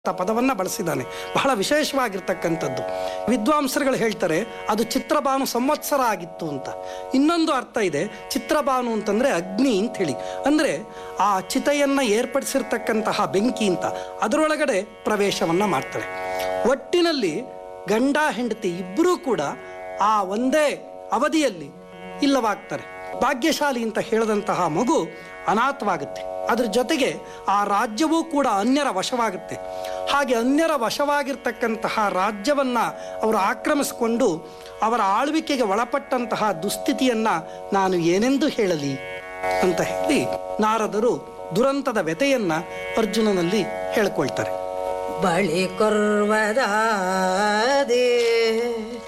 ಅಂತ ಪದವನ್ನ ಬಳಸಿದ್ದಾನೆ ಬಹಳ ವಿಶೇಷವಾಗಿರ್ತಕ್ಕಂಥದ್ದು ವಿದ್ವಾಂಸರುಗಳು ಹೇಳ್ತಾರೆ ಅದು ಚಿತ್ರಭಾನು ಸಂವತ್ಸರ ಆಗಿತ್ತು ಅಂತ ಇನ್ನೊಂದು ಅರ್ಥ ಇದೆ ಚಿತ್ರಭಾನು ಅಂತಂದ್ರೆ ಅಗ್ನಿ ಅಂತ ಹೇಳಿ ಅಂದ್ರೆ ಆ ಚಿತೆಯನ್ನ ಏರ್ಪಡಿಸಿರ್ತಕ್ಕಂತಹ ಬೆಂಕಿ ಅಂತ ಅದರೊಳಗಡೆ ಪ್ರವೇಶವನ್ನ ಮಾಡ್ತಾಳೆ ಒಟ್ಟಿನಲ್ಲಿ ಗಂಡ ಹೆಂಡತಿ ಇಬ್ಬರೂ ಕೂಡ ಆ ಒಂದೇ ಅವಧಿಯಲ್ಲಿ ಇಲ್ಲವಾಗ್ತಾರೆ ಭಾಗ್ಯಶಾಲಿ ಅಂತ ಹೇಳಿದಂತಹ ಮಗು ಅನಾಥವಾಗುತ್ತೆ ಅದ್ರ ಜೊತೆಗೆ ಆ ರಾಜ್ಯವೂ ಕೂಡ ಅನ್ಯರ ವಶವಾಗುತ್ತೆ ಹಾಗೆ ಅನ್ಯರ ವಶವಾಗಿರ್ತಕ್ಕಂತಹ ರಾಜ್ಯವನ್ನ ಅವರು ಆಕ್ರಮಿಸಿಕೊಂಡು ಅವರ ಆಳ್ವಿಕೆಗೆ ಒಳಪಟ್ಟಂತಹ ದುಸ್ಥಿತಿಯನ್ನ ನಾನು ಏನೆಂದು ಹೇಳಲಿ ಅಂತ ಹೇಳಿ ನಾರದರು ದುರಂತದ ವ್ಯತೆಯನ್ನ ಅರ್ಜುನನಲ್ಲಿ ಹೇಳ್ಕೊಳ್ತಾರೆ ಬಳಿ ಕೊರ್ವದಾದೆ